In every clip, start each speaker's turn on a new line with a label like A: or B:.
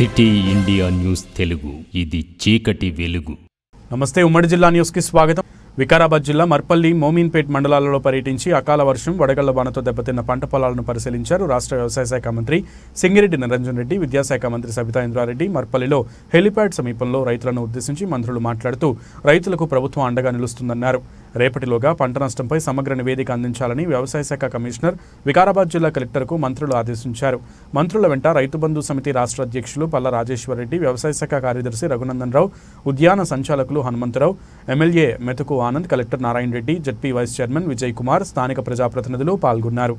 A: City India news Telugu ఇది చీకటి వెలుగు
B: నమస్తే ఉమ్మడి జిల్లా న్యూస్కి స్వాగతం వికారాబాద్ జిల్లా మర్పల్లి మోమీన్పేట్ మండలాలలో పర్యటించి అకాల వర్షం వడగళ్ల వానతో దెబ్బతిన్న పంట పొలాలను పరిశీలించారు రాష్ట్ర వ్యవసాయ శాఖ మంత్రి సింగిరెడ్డి నిరంజన్ రెడ్డి విద్యాశాఖ మంత్రి సబితా ఇంద్రారెడ్డి మర్పల్లిలో హెలిప్యాడ్ సమీపంలో రైతులను ఉద్దేశించి మంత్రులు మాట్లాడుతూ రైతులకు ప్రభుత్వం అండగా నిలుస్తుందన్నారు రేపటిలోగా పంట నష్టంపై సమగ్ర నివేదిక అందించాలని వ్యవసాయ శాఖ కమిషనర్ వికారాబాద్ జిల్లా కలెక్టర్కు మంత్రులు ఆదేశించారు మంత్రుల వెంట రైతు బంధు సమితి రాష్ట్ర అధ్యక్షులు పల్ల రాజేశ్వరరెడ్డి వ్యవసాయ శాఖ కార్యదర్శి రఘునందన్ రావు ఉద్యాన సంచాలకులు Hanumantharao MLA Methuku Anand collector Narayana Reddy ZP vice chairman Vijay Kumar స్థానిక ప్రజాప్రతినిధులు పాల్గొన్నారు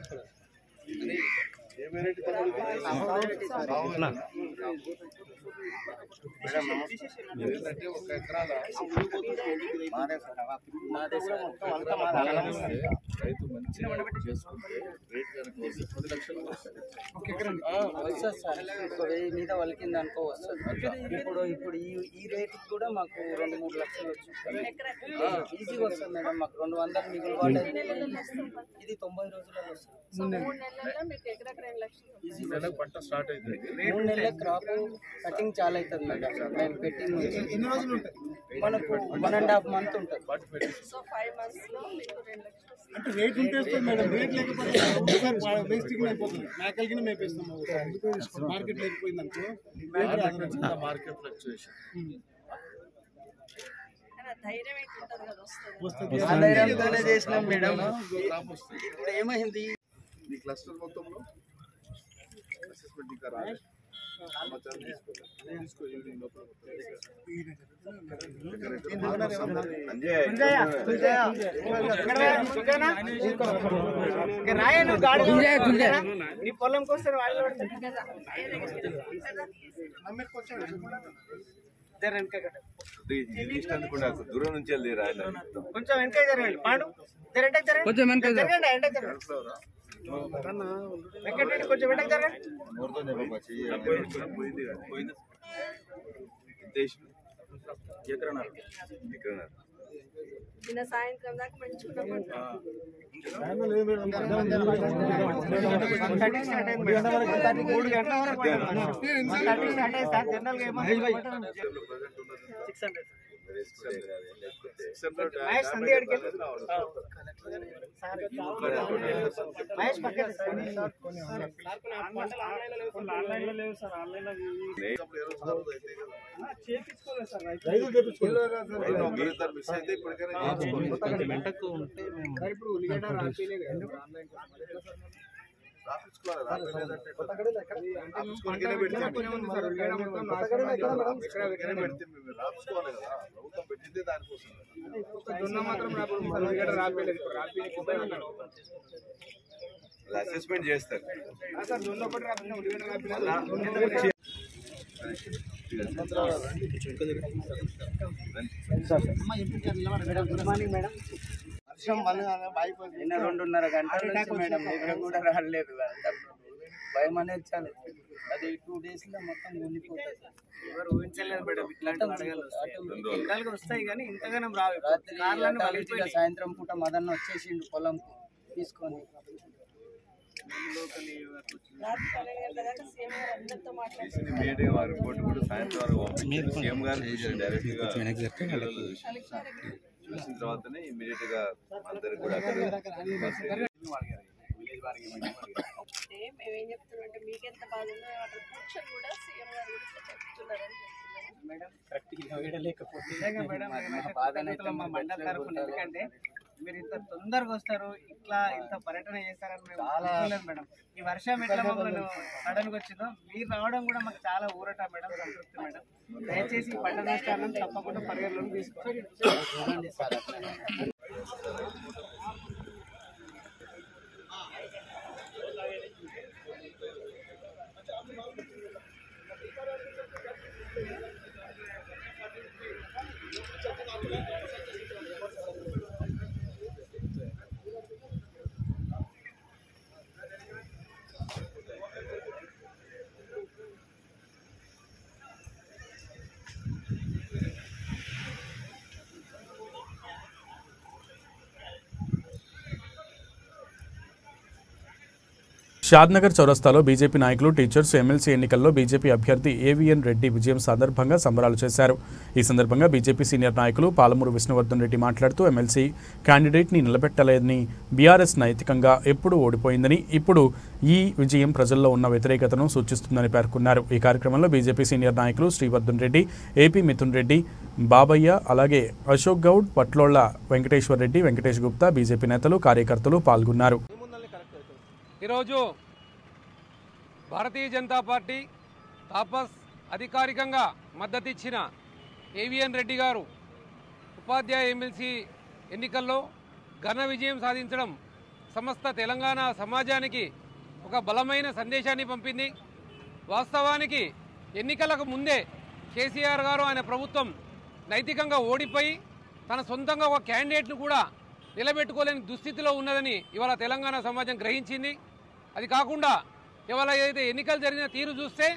C: రైతు మంచిగా చేసుకుంటే రేట్ కనుక వస్తే పది లక్షలు వస్తుంది
D: వస్తుంది సార్ ఇప్పుడు వెయ్యి మీద వలికింది అనుకో వస్తుంది ఇప్పుడు ఇప్పుడు ఈ ఈ రేటుకి కూడా మాకు రెండు మూడు లక్షలు వచ్చింది ఈజీగా వస్తుంది మేడం మాకు రెండు వందలు మిగులు పడ్డది ఇది తొంభై రోజులలో వస్తుంది
E: మూడు నెలల్లో మీకు ఎకరాకి రెండు లక్షలు
C: ఈ నెలకు పంట స్టార్ట్ అవుతుంది
D: మూడు నెలల క్రాప్ కటింగ్ చాలా అవుతుంది మేడం మేము పెట్టింది ఎన్ని రోజులు ఉంటుంది మనకు వన్ అండ్ హాఫ్ మంత్ ఉంటుంది
E: సో ఫైవ్ మంత్స్ లో మీకు రెండు లక్షలు వస్తుంది.
F: అంటే రేట్ ఉంటే వస్తుంది మేడం రేట్ లేకపోతే వేస్టింగ్ అయిపోతుంది మేకలకి మేపేస్తాం మార్కెట్ లేకపోయింది అనుకో
C: మార్కెట్ ఫ్లక్చుయేషన్
E: కానీ ఆ ధైర్యం అయితే ఉంటుంది కదా వస్తుంది
D: ఆ ధైర్యంతోనే చేసినాం మేడం
C: క్రాప్ వస్తుంది
D: ఇప్పుడు ఏమైంది
C: ఈ క్లస్టర్ మొత్తంలో అసెస్మెంట్ ఇంకా రాలేదు సమాచారం తీసుకోలేదు తీసుకో ఈవినింగ్ లోపల
D: నీ పొలంకి వస్తే వాళ్ళు
G: దూరం నుంచి వెళ్ళి రాయలేదు
D: కొంచెం వెనక జరగండి పాండు కొంచెం వెనక జరగండి ఎండ జరగండి వెంకటరెడ్డి కొంచెం వెనక జరగండి
C: పోయింది కదా పోయింది
E: నిన్న సాయంత్రం దాకా మంచిగా ఉన్నప్పుడు
D: మూడు గంటల వరకు థర్టీ స్టార్ట్ అయ్యి సార్ జనరల్ గా ఏమో సిక్స్ హండ్రెడ్ మహేష్ సంధి అడిగి మహేష్ పక్కన
C: మిస్ అయితే ఇప్పటికైనా
F: ఇప్పుడు ఉల్లిగడ్డ రాపేయలేదు కదా
C: రాపించుకోవాలి రాపించలేదంటే రాపించుకోనికైనా పెడితే
F: ఉల్లిగడ్డ మొత్తం నాశనం అయిపోయింది.
C: ఎక్కడికైనా పెడితే మేము రాపించుకోవాలి కదా ప్రభుత్వం పెట్టిందే దానికోసం కదా.
F: దున్న మాత్రం రాపేయలేదు. ఇప్పుడు ఉల్లిగడ్డ రాపేయలేదు ఇప్పుడు రాపేయలేదు
G: అసెస్మెంట్ చేస్తారు
F: సార్ దున్న ఒకటి రాపిన ఉల్లిగడ్డ రాపేయలేదు
D: గుడ్ మార్నింగ్ మేడం వర్షం నిన్న రెండున్నర గంటల నుంచి మేడం నిద్ర కూడా రాలేదు భయం అనేది చాలా అది టూ డేస్ లో మొత్తం కూలిపోతుంది ఎవరు ఊహించలేదు మేడం ఇట్లాంటి వడగలు వస్తాయి కానీ ఇంతగానం రావు రాత్రి సాయంత్రం పూట మదన్న వచ్చేసిండు పొలం తీసుకొని
E: రాత్రి పన్నెండు గంటల దాకా సీఎం గారు అందరితో మాట్లాడుతున్నారు
G: ఇమీడియట్ గా వారి రిపోర్ట్ కూడా సాయంత్రం వరకు పంపించారు సీఎం గారు చూసారు డైరెక్ట్ గా చూసిన తర్వాతనే ఇమీడియట్ గా అందరికి కూడా అక్కడ
E: అంటే మేము ఏం చెప్తున్నాం అంటే మీకు ఎంత బాధ ఉందో అక్కడ కూర్చొని కూడా సీఎం గారు కూడా ఇట్లా చెప్తున్నారని చెప్తున్నారు
D: మేడం నిజంగా మేడం మేమైతే కృతజ్ఞతలు మా మండల తరఫున ఎందుకంటే మీరు ఇంత తొందరగా వస్తారు ఇట్లా ఇంత పర్యటన చేస్తారని మేము అనుకోలేదు మేడం ఈ వర్షం ఎట్లా మమ్మల్ని సడన్ గా వచ్చిందో మీరు రావడం కూడా మాకు చాలా ఊరట మేడం సంతృప్తి మేడం దయచేసి ఈ పంట నష్టాలను తప్పకుండా పరిగణలోకి తీసుకోండి
B: షాద్నగర్ చౌరస్తాలో బీజేపీ నాయకులు టీచర్స్ ఎమ్మెల్సీ ఎన్నికల్లో బీజేపీ అభ్యర్థి ఏవిఎన్ రెడ్డి విజయం సందర్భంగా సంబరాలు చేశారు ఈ సందర్భంగా బీజేపీ సీనియర్ నాయకులు పాలమూరు విష్ణువర్ధన్ రెడ్డి మాట్లాడుతూ ఎమ్మెల్సీ క్యాండిడేట్ని నిలబెట్టలేదని బీఆర్ఎస్ నైతికంగా ఎప్పుడు ఓడిపోయిందని ఇప్పుడు ఈ విజయం ప్రజల్లో ఉన్న వ్యతిరేకతను సూచిస్తుందని పేర్కొన్నారు ఈ కార్యక్రమంలో బీజేపీ సీనియర్ నాయకులు శ్రీవర్ధన్ రెడ్డి ఏపీ మిథున్ రెడ్డి బాబయ్య అలాగే అశోక్ గౌడ్ పట్లోళ్ల వెంకటేశ్వర్ రెడ్డి వెంకటేష్ గుప్తా బీజేపీ నేతలు కార్యకర్తలు పాల్గొన్నారు
H: ఈరోజు భారతీయ జనతా పార్టీ తాపస్ అధికారికంగా మద్దతు ఇచ్చిన ఏవిఎన్ రెడ్డి గారు ఉపాధ్యాయ ఎమ్మెల్సీ ఎన్నికల్లో ఘన విజయం సాధించడం సమస్త తెలంగాణ సమాజానికి ఒక బలమైన సందేశాన్ని పంపింది వాస్తవానికి ఎన్నికలకు ముందే కేసీఆర్ గారు ఆయన ప్రభుత్వం నైతికంగా ఓడిపోయి తన సొంతంగా ఒక క్యాండిడేట్ను కూడా నిలబెట్టుకోలేని దుస్థితిలో ఉన్నదని ఇవాళ తెలంగాణ సమాజం గ్రహించింది అది కాకుండా ఇవాళ ఏదైతే ఎన్నికలు జరిగిన తీరు చూస్తే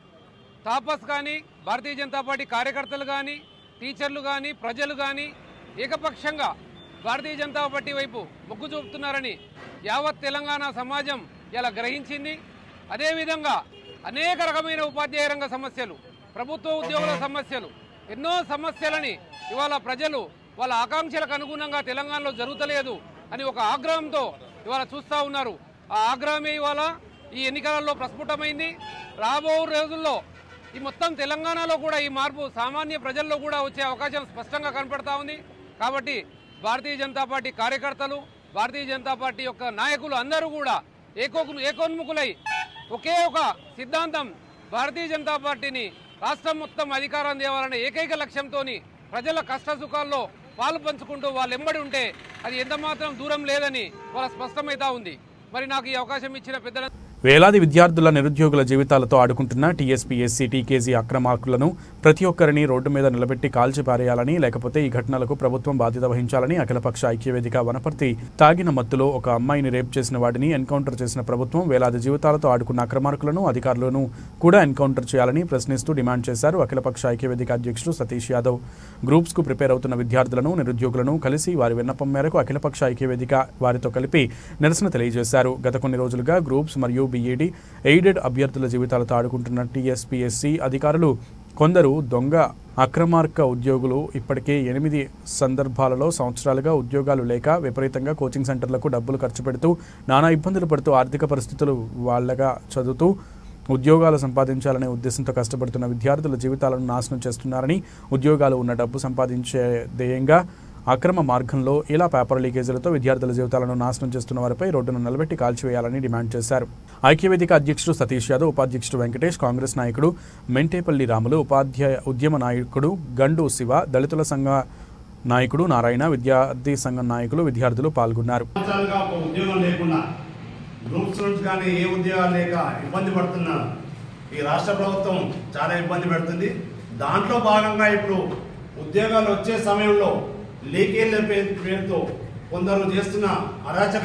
H: తాపస్ కానీ భారతీయ జనతా పార్టీ కార్యకర్తలు కానీ టీచర్లు కానీ ప్రజలు కానీ ఏకపక్షంగా భారతీయ జనతా పార్టీ వైపు మొగ్గు చూపుతున్నారని యావత్ తెలంగాణ సమాజం ఇలా గ్రహించింది అదేవిధంగా అనేక రకమైన ఉపాధ్యాయ రంగ సమస్యలు ప్రభుత్వ ఉద్యోగుల సమస్యలు ఎన్నో సమస్యలని ఇవాళ ప్రజలు వాళ్ళ ఆకాంక్షలకు అనుగుణంగా తెలంగాణలో జరుగుతలేదు అని ఒక ఆగ్రహంతో ఇవాళ చూస్తూ ఉన్నారు ఆ ఆగ్రహమే ఇవాళ ఈ ఎన్నికలలో ప్రస్ఫుటమైంది రాబో రోజుల్లో ఈ మొత్తం తెలంగాణలో కూడా ఈ మార్పు సామాన్య ప్రజల్లో కూడా వచ్చే అవకాశం స్పష్టంగా కనపడతా ఉంది కాబట్టి భారతీయ జనతా పార్టీ కార్యకర్తలు భారతీయ జనతా పార్టీ యొక్క నాయకులు అందరూ కూడా ఏకో ఏకోన్ముఖులై ఒకే ఒక సిద్ధాంతం భారతీయ జనతా పార్టీని రాష్ట్రం మొత్తం అధికారం తేవాలనే ఏకైక లక్ష్యంతో ప్రజల కష్ట సుఖాల్లో పాలు పంచుకుంటూ వాళ్ళు ఎంబడి ఉంటే అది ఎంత మాత్రం దూరం లేదని వాళ్ళ స్పష్టమైతా ఉంది మరి నాకు ఈ అవకాశం ఇచ్చిన పెద్దల
B: వేలాది విద్యార్థుల నిరుద్యోగుల జీవితాలతో ఆడుకుంటున్న టీఎస్పీఎస్సీ టీకేజీ అక్రమార్కులను ప్రతి ఒక్కరిని రోడ్డు మీద నిలబెట్టి కాల్చి పారేయాలని లేకపోతే ఈ ఘటనలకు ప్రభుత్వం బాధ్యత వహించాలని అఖిలపక్ష ఐక్యవేదిక వనపర్తి తాగిన మత్తులో ఒక అమ్మాయిని రేప్ చేసిన వాడిని ఎన్కౌంటర్ చేసిన ప్రభుత్వం వేలాది జీవితాలతో ఆడుకున్న అక్రమార్కులను అధికారులను కూడా ఎన్కౌంటర్ చేయాలని ప్రశ్నిస్తూ డిమాండ్ చేశారు అఖిలపక్ష ఐక్యవేదిక అధ్యక్షుడు సతీష్ యాదవ్ గ్రూప్స్కు ప్రిపేర్ అవుతున్న విద్యార్థులను నిరుద్యోగులను కలిసి వారి విన్నపం మేరకు అఖిలపక్ష ఐక్యవేదిక వారితో కలిపి నిరసన తెలియజేశారు గత కొన్ని రోజులుగా గ్రూప్స్ మరియు బీఈడి ఎయిడెడ్ అభ్యర్థుల జీవితాలతో ఆడుకుంటున్న టీఎస్పీఎస్సీ అధికారులు కొందరు దొంగ అక్రమార్క ఉద్యోగులు ఇప్పటికే ఎనిమిది సందర్భాలలో సంవత్సరాలుగా ఉద్యోగాలు లేక విపరీతంగా కోచింగ్ సెంటర్లకు డబ్బులు ఖర్చు పెడుతూ నానా ఇబ్బందులు పడుతూ ఆర్థిక పరిస్థితులు వాళ్ళగా చదువుతూ ఉద్యోగాలు సంపాదించాలనే ఉద్దేశంతో కష్టపడుతున్న విద్యార్థుల జీవితాలను నాశనం చేస్తున్నారని ఉద్యోగాలు ఉన్న డబ్బు సంపాదించే ధ్యేయంగా అక్రమ మార్గంలో ఇలా పేపర్ లీకేజీలతో విద్యార్థుల జీవితాలను నాశనం చేస్తున్న వారిపై రోడ్డును నిలబెట్టి కాల్చివేయాలని డిమాండ్ చేశారు ఐక్యవేదిక అధ్యక్షుడు సతీష్ యాదవ్ ఉపాధ్యక్షుడు వెంకటేష్ కాంగ్రెస్ నాయకుడు మెంటేపల్లి రాములు ఉపాధ్యాయ ఉద్యమ నాయకుడు గండు శివ దళితుల సంఘ నాయకుడు నారాయణ విద్యార్థి సంఘం నాయకులు విద్యార్థులు పాల్గొన్నారు
I: సంవత్సరాలుగా ఒక ఉద్యోగం లేకుండా గ్రూప్ స్టూడెంట్స్ కానీ ఏ ఉద్యోగాలు లేక ఇబ్బంది పడుతున్నారు ఈ రాష్ట్ర ప్రభుత్వం చాలా ఇబ్బంది పెడుతుంది దాంట్లో భాగంగా ఇప్పుడు ఉద్యోగాలు వచ్చే సమయంలో లీకేజ్ల పే- పేరుతో కొందరు చేస్తున్న అరాచక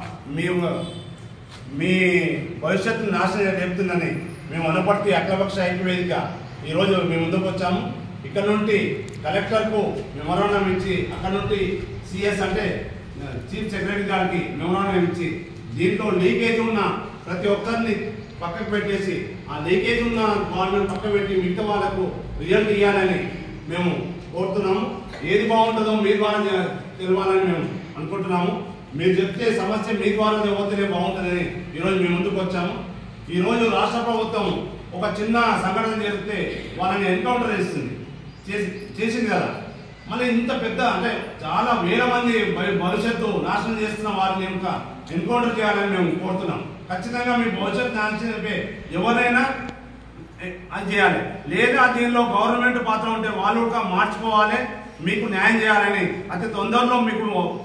I: మేము మీ భవిష్యత్తును నాశనం చెప్తుందని మేము అనపర్తి అఖిలపక్ష ఐక్యవేదిక ఈరోజు మేము ముందుకు వచ్చాము ఇక్కడ నుండి కలెక్టర్కు మెమోరాండం ఇచ్చి అక్కడ నుండి సిఎస్ అంటే చీఫ్ సెక్రటరీ గారికి మెమోరాండం ఇచ్చి దీంట్లో లీకేజ్ ఉన్న ప్రతి ఒక్కరిని పక్కకు పెట్టేసి ఆ లీకేజ్ ఉన్న వాళ్ళని పక్క పెట్టి మిగతా వాళ్ళకు రిజల్ట్ ఇవ్వాలని మేము కోరుతున్నాము ఏది బాగుంటుందో మీ ద్వారా తె- తెలవాలని మేము అనుకుంటున్నాము మీరు చెప్తే సమస్య మీ ద్వారా పోతేనే బాగుంటుందని ఈరోజు మేము ముందుకు వచ్చాము ఈరోజు రాష్ట్ర ప్రభుత్వం ఒక చిన్న సంఘటన చేస్తే వాళ్ళని ఎన్కౌంటర్ చేస్తుంది చేసి చేసింది కదా మళ్ళీ ఇంత పెద్ద అంటే చాలా వేల మంది భవి- భవిష్యత్తు నాశనం చేస్తున్న వారిని ఇంకా ఎన్కౌంటర్ చేయాలని మేము కోరుతున్నాం ఖచ్చితంగా మీ భవిష్యత్తు నాశనం చెప్పే ఎవరైనా ఏ- అది చేయాలి లేదా దీనిలో గవర్నమెంట్ పాత్ర ఉంటే వాళ్ళు కూడా మార్చుకోవాలి మీకు న్యాయం చేయాలని అతి తొందరలో మీకు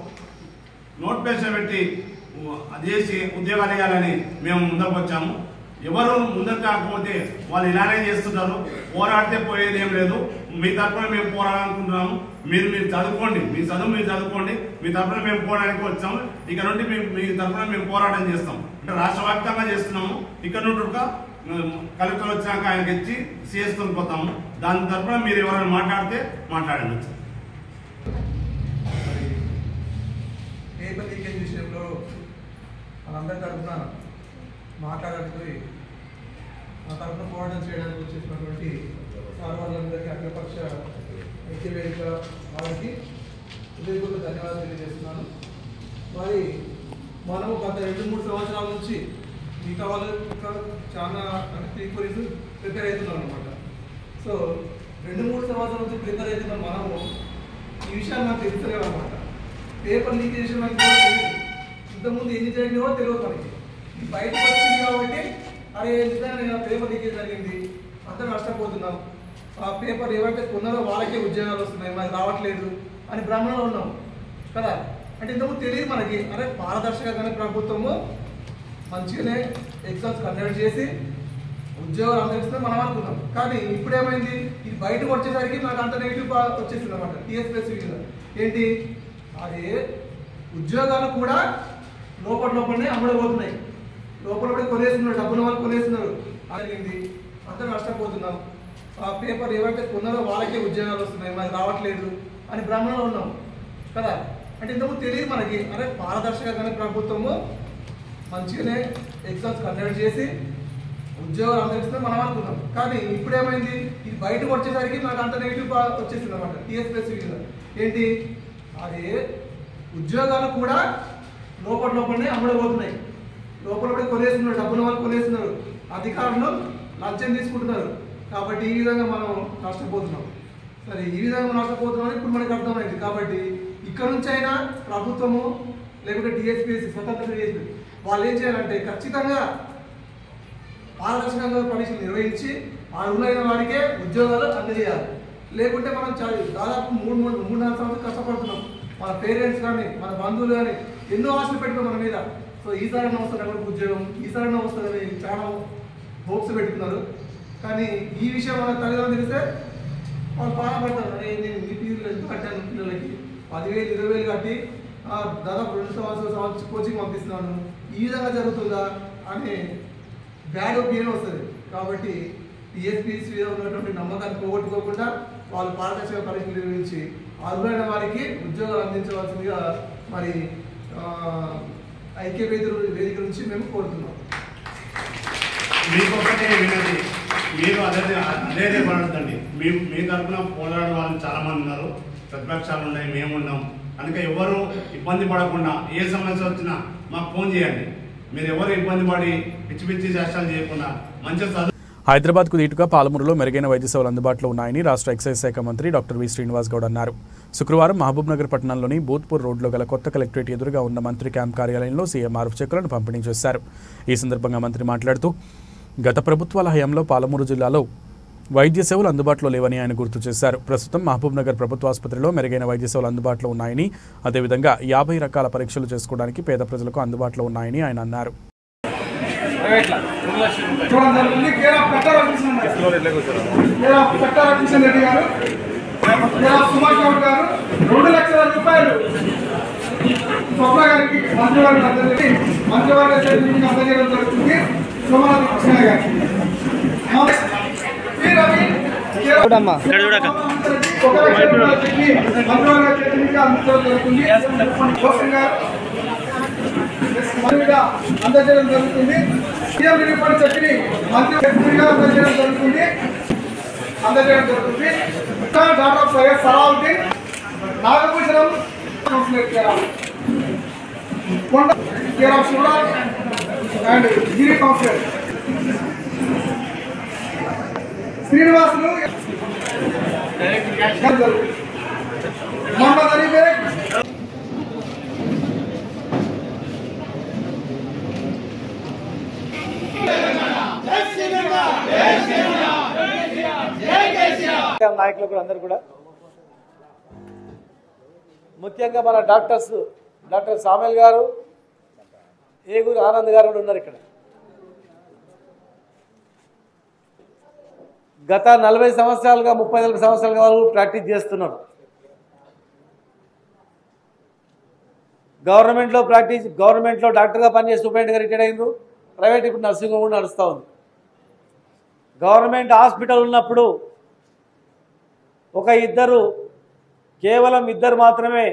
I: నోటిఫికేషన్ పెట్టి ఉ- అది చేసి ఉద్యోగాలు వేయాలని మేము ముందుకు వచ్చాము ఎవరు ముందుకు కాకపోతే వాళ్ళు ఇలానే చేస్తుంటారు పోరాడితే పోయేది ఏం లేదు మీ తరఫున మేము పోరాడాలనుకుంటున్నాము మీరు మీరు చదువుకోండి మీ చదువు మీరు చదువుకోండి మీ తరఫున మేము పోరాడానికి వచ్చాము ఇక నుండి మేము మీ తరఫున మేము పోరాటం చేస్తాం అంటే రాష్ట్ర వ్యాప్తంగా చేస్తున్నాము ఇక్కడ నుండి ఒక, ఉమ్, కలెక్టర్ వచ్చినాక ఆయనకి ఇచ్చి సిఎస్ పోతాము దాని తరఫున మీరు ఎవరైనా మాట్లాడితే మాట్లాడండి
J: పేపర్ లీకేజ్ విషయంలో మనందరి తరఫున
F: మాట్లాడడానికి నా తరఫున పోరాటం చేయడానికి వచ్చేసినటువంటి సార్ వాళ్ళందరికీ అఖిలపక్ష ఐక్యవేదిక వారికి హృదయపూర్వక ధన్యవాదాలు తెలియజేస్తున్నాను మరి మనము గత రెండు మూడు సంవత్సరాల నుంచి మిగతా వాళ్ళు ఇంకా చాలా అంటే ప్రీక్వరీస్ ప్రిపేర్ అవుతున్నాం అనమాట సో రెండు మూడు సంవత్సరాల నుంచి ప్రిపేర్ అవుతున్నాం మనము ఈ విషయాలు నాకు తెలుస్తలేవు అనమాట పేపర్ లీక్ చేసిన మనకి కూడా తెలియదు. ఇంతకుముందు ఎన్ని జరిగినావో తెలియదు మనకి ఇది బయటకు వచ్చింది కాబట్టి అరే నిజంగా పేపర్ లీకేజ్ జరిగింది అందరూ నష్టపోతున్నాం ఆ పేపర్ ఏవైతే కొన్నారో వాళ్ళకే ఉద్యోగాలు వస్తున్నాయి మనకి రావట్లేదు అని భ్రమణలో ఉన్నాం కదా అంటే ఇంతకుముందు తెలియదు మనకి అరే పారదర్శకంగానే ప్రభుత్వము మంచిగానే ఎగ్జామ్స్ కండక్ట్ చేసి ఉద్యోగాలు అందరిస్తే మనం అనుకున్నాం కానీ ఇప్పుడు ఏమైంది ఇది బయటకు వచ్చేసరికి నాకు అంత నెగిటివ్ వచ్చేసింది అనమాట టీఎస్పీఎస్ మీద ఏంటి అది ఉద్యోగాలు కూడా లోపల లోపలనే అమ్ముడబోతున్నాయి లోపల కూడా కొనేస్తున్నారు డబ్బుల వాళ్ళు కొనేస్తున్నారు జరిగింది అందరూ నష్టపోతున్నాం ఆ పేపర్ ఏవైతే కొన్నారో వాళ్ళకే ఉద్యోగాలు వస్తున్నాయి మనకి రావట్లేదు అని భ్రమణలో ఉన్నాం కదా అంటే ఇంతకుముందు తెలియదు మనకి అరే పారదర్శకంగానే ప్రభుత్వము మంచిగానే ఎగ్జామ్స్ కండక్ట్ చేసి ఉద్యోగాలు అందరిస్తే మనం అనుకున్నాం కానీ ఇప్పుడు ఏమైంది ఇది బయటకు వచ్చేసరికి నాకు అంత నెగిటివ్ వచ్చేసింది అనమాట టీఎస్పీఎస్ మీద ఏంటి అది ఉద్యోగాలు కూడా లోపల లోపలనే అమ్ముడబోతున్నాయి లోపల కూడా కొనేస్తున్నారు డబ్బుల వాళ్ళు కొనేస్తున్నారు అధికారులు లంచం తీసుకుంటున్నారు కాబట్టి ఈ విధంగా మనం నష్టపోతున్నాం సరే ఈ విధంగా నష్టపోతున్నాం ఇప్పుడు మనకు అర్థమైంది కాబట్టి ఇక్కడ నుంచి అయినా ప్రభుత్వము లేకుంటే డిఎస్పీఎస్ స్వతంత్ర డిఎస్పీ వాళ్ళు ఏం చేయాలంటే ఖచ్చితంగా పారదర్శకంగా పరీక్షలు నిర్వహించి ఆ అర్హులైన వారికే ఉద్యోగాలు అందజేయాలి లేకుంటే మనం చా- దాదాపు మూడు మూడు మూడు నాలుగు సంవత్సరాలు కష్టపడుతున్నాం మన పేరెంట్స్ కానీ మన బంధువులు కానీ ఎన్నో ఆశలు పెట్టుకున్నాం మన మీద సో ఈసారైనా వస్తుంది ఎవరికి ఉద్యోగం ఈసారైనా వస్తుందని చాలా హోప్స్ పెట్టుకున్నారు కానీ ఈ విషయం మన తల్లిదండ్రులు తెలిస్తే వాళ్ళు బాధపడతారు అరే నేను ఈ ఫీజులు ఎంత కట్టాను పిల్లలకి పదివేలు ఇరవై వేలు కట్టి ఆ, దాదాపు రెండు సంవత్సరాల సంవత్సరం కోచింగ్ పంపిస్తున్నాను ఈ విధంగా జరుగుతుందా అనే బ్యాడ్ ఒపీనియన్ వస్తుంది కాబట్టి టీఎస్పీసీ మీద ఉన్నటువంటి నమ్మకాన్ని పోగొట్టుకోకుండా వాళ్ళు పారదర్శక పరీక్షలు నిర్వహించి అర్హులైన వారికి ఉద్యోగాలు అందించవలసిందిగా మరి ఆ, ఐక్య వేదిక వేదిక నుంచి మేము కోరుతున్నాం
I: మీకు ఒకటే వినది మీరు అదే అదే పడద్దండి మీ మీ తరఫున పోరాడే వాళ్ళు చాలా మంది ఉన్నారు ప్రతిపక్షాలు ఉన్నాయి మేము ఉన్నాం కనుక ఎవరు ఇబ్బంది పడకుండా ఏ సమస్య వచ్చినా మాకు ఫోన్ చేయండి మీరు ఎవరు ఇబ్బంది పడి పిచ్చి పిచ్చి చేష్టాలు చేయకుండా మంచిగా చదువు
B: హైదరాబాద్కు దీటుగా పాలమూరులో మెరుగైన వైద్య సేవలు అందుబాటులో ఉన్నాయని రాష్ట్ర ఎక్సైజ్ శాఖ మంత్రి డాక్టర్ వి శ్రీనివాస్ గౌడ్ అన్నారు శుక్రవారం మహబూబ్ నగర్ పట్టణంలోని బూత్పూర్ రోడ్లో గల కొత్త కలెక్టరేట్ ఎదురుగా ఉన్న మంత్రి క్యాంప్ కార్యాలయంలో సీఎం ఆరుఫ్ చెక్కులను పంపిణీ చేశారు ఈ సందర్భంగా మంత్రి మాట్లాడుతూ గత ప్రభుత్వాల హయాంలో పాలమూరు జిల్లాలో వైద్య సేవలు అందుబాటులో లేవని ఆయన గుర్తు చేశారు ప్రస్తుతం మహబూబ్ నగర్ ప్రభుత్వ ఆసుపత్రిలో మెరుగైన వైద్య సేవలు అందుబాటులో ఉన్నాయని అదేవిధంగా యాభై రకాల పరీక్షలు చేసుకోవడానికి పేద ప్రజలకు అందుబాటులో ఉన్నాయని ఆయన అన్నారు
F: చూడండి జరుగుతుంది care of Kattara Kishan care of Kattara Kishan Reddy గారు కేర్ ఆఫ్ సుమాష్ గౌడ్ గారు రెండు లక్షల రూపాయలు స్వప్న గారికి మంత్రివర్గ అందరికీ మంత్రివర్గ చేతి నుంచి అందజేయడం జరుగుతుంది సోమనాథ్ కృష్ణ గారికి శ్రీ రవి కేర్ ఆఫ్ ఒక లక్ష రూపాయల చెక్కి మంత్రివర్గ చేతి నుంచి అందించడం జరుగుతుంది కోసం గారు మంత్రిగా అందజేయడం జరుగుతుంది సీఎం రిపోర్ట్ చెప్పి మంత్రి మంత్రిగా అందజేయడం జరుగుతుంది అందజేయడం జరుగుతుంది doctor Syed Salauddin Nagabhushanam councillor care of Konda care of Shivaraj and Giri councillor Srinivasulu Mohammed Ali Baig
J: నాయకులు కూడా అందరు కూడా ముఖ్యంగా మన డాక్టర్స్ డాక్టర్ సామెల్ గారు ఏగూరు ఆనంద్ గారు కూడా ఉన్నారు ఇక్కడ గత నలభై సంవత్సరాలుగా ముప్పై నలభై సంవత్సరాలుగా వాళ్ళు ప్రాక్టీస్ చేస్తున్నారు గవర్నమెంట్లో ప్రాక్టీస్ గవర్నమెంట్లో డాక్టర్గా పనిచేసి సూపరింటెండెంట్గా రిటైర్ అయింది ప్రైవేట్ ఇప్పుడు నర్సింగ్ హోమ్ కూడా నడుస్తూ ఉంది గవర్నమెంట్ హాస్పిటల్ ఉన్నప్పుడు ఒక ఇద్దరు కేవలం ఇద్దరు మాత్రమే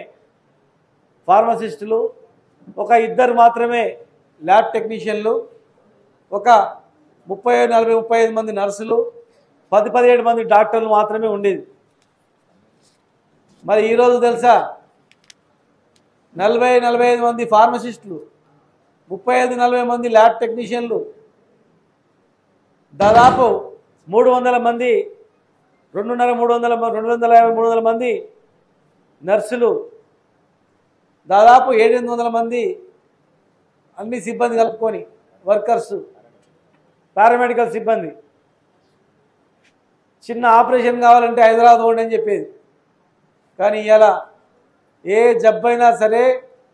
J: ఫార్మసిస్టులు ఒక ఇద్దరు మాత్రమే ల్యాబ్ టెక్నీషియన్లు ఒక ముప్పై నలభై ముప్పై ఐదు మంది నర్సులు పది పదిహేడు మంది డాక్టర్లు మాత్రమే ఉండేది మరి ఈరోజు తెలుసా నలభై నలభై ఐదు మంది ఫార్మసిస్టులు ముప్పై ఐదు నలభై మంది ల్యాబ్ టెక్నీషియన్లు దాదాపు మూడు వందల మంది రెండున్నర మూడు వందల మ- రెండు వందల యాభై మూడు వందల మంది నర్సులు దాదాపు ఏడెనిమిది వందల మంది అన్ని సిబ్బంది కలుపుకొని వర్కర్స్ పారామెడికల్ సిబ్బంది చిన్న ఆపరేషన్ కావాలంటే హైదరాబాద్ పోండి అని చెప్పేది కానీ ఇలా ఏ జబ్బైనా సరే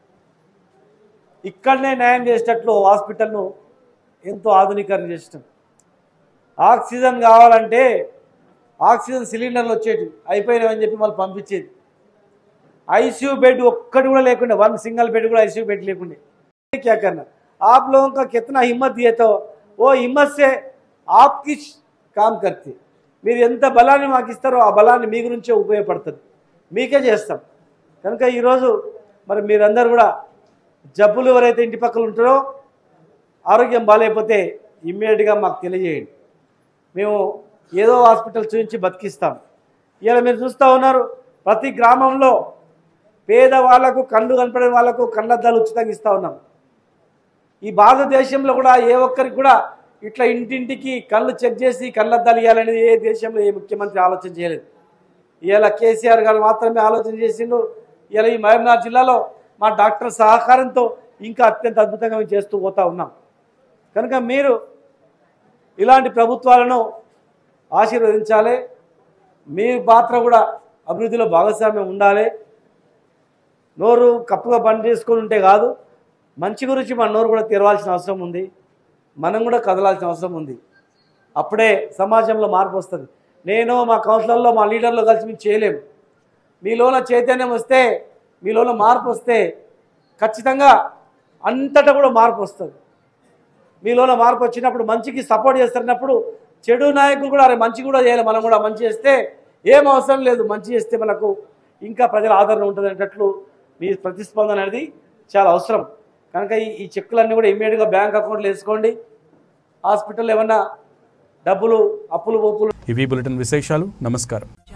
J: ఇక్కడనే న్యాయం చేసేటట్లు హాస్పిటల్ను ఎంతో ఆధునీకరణ చేసినాం ఆక్సిజన్ కావాలంటే ఆక్సిజన్ సిలిండర్లు వచ్చేటి అయిపోయినాయని చెప్పి మళ్ళీ పంపించేది ఐసీయూ బెడ్ ఒక్కటి కూడా లేకుండే వన్ సింగల్ బెడ్ కూడా ఐसीयू బెడ్ లేకుండే क्या करना आप लोगों का कितना हिम्मत दिए तो वो हिम्मत से आपकी काम करते మీరు ఎంత బలాన్ని మాకు ఇస్తారో ఆ బలాన్ని మీ గురించే ఉపయోగపడుతుంది మీకే చేస్తాం కనుక ఈరోజు మరి మీరందరూ కూడా జబ్బులు ఎవరైతే ఇంటి పక్కన ఉంటారో ఆరోగ్యం బాగాలేకపోతే ఇమ్మీడియట్గా మాకు తెలియజేయండి మేము ఏదో హాస్పిటల్ చూపించి బతికిస్తాం ఇలా మీరు చూస్తూ ఉన్నారు ప్రతి గ్రామంలో పేద వాళ్ళకు కళ్ళు కనపడే వాళ్ళకు కళ్ళద్దాలు ఉచితంగా ఇస్తూ ఉన్నాం ఈ భారతదేశంలో కూడా ఏ ఒక్కరికి కూడా ఇట్లా ఇంటింటికి కళ్ళు చెక్ చేసి కళ్ళద్దాలు ఇవ్వాలనేది ఏ దేశంలో ఏ ముఖ్యమంత్రి ఆలోచన చేయలేదు ఇలా కేసీఆర్ గారు మాత్రమే ఆలోచన చేసిండు ఇలా ఈ మహబూబ్నగర్ జిల్లాలో మా డాక్టర్ సహకారంతో ఇంకా అత్యంత అద్భుతంగా మేము చేస్తూ పోతా ఉన్నాం కనుక మీరు ఇలాంటి ప్రభుత్వాలను ఆశీర్వదించాలి మీ పాత్ర కూడా అభివృద్ధిలో భాగస్వామ్యం ఉండాలి నోరు కప్పుగా పని చేసుకొని ఉంటే కాదు మంచి గురించి మన నోరు కూడా తెరవాల్సిన అవసరం ఉంది మనం కూడా కదలాల్సిన అవసరం ఉంది అప్పుడే సమాజంలో మార్పు వస్తుంది నేను మా కౌన్సిలర్లో మా లీడర్లో కలిసి మేము చేయలేము మీలోన చైతన్యం వస్తే మీలోన మార్పు వస్తే ఖచ్చితంగా అంతటా కూడా మార్పు వస్తుంది మీలోన మార్పు వచ్చినప్పుడు మంచికి సపోర్ట్ చేస్తున్నప్పుడు చెడు నాయకులు కూడా అరే మంచి కూడా చేయాలి మనం కూడా మంచి చేస్తే ఏం అవసరం లేదు మంచి చేస్తే మనకు ఇంకా ప్రజల ఆదరణ ఉంటుంది అనేటట్లు మీ ప్రతిస్పందన అనేది చాలా అవసరం కనుక ఈ ఈ చెక్కులన్నీ కూడా ఇమ్మీడియట్గా బ్యాంక్ అకౌంట్లో వేసుకోండి హాస్పిటల్ ఏమన్నా డబ్బులు అప్పులు ఒప్పులు
B: ఇవి బులెటిన్ విశేషాలు నమస్కారం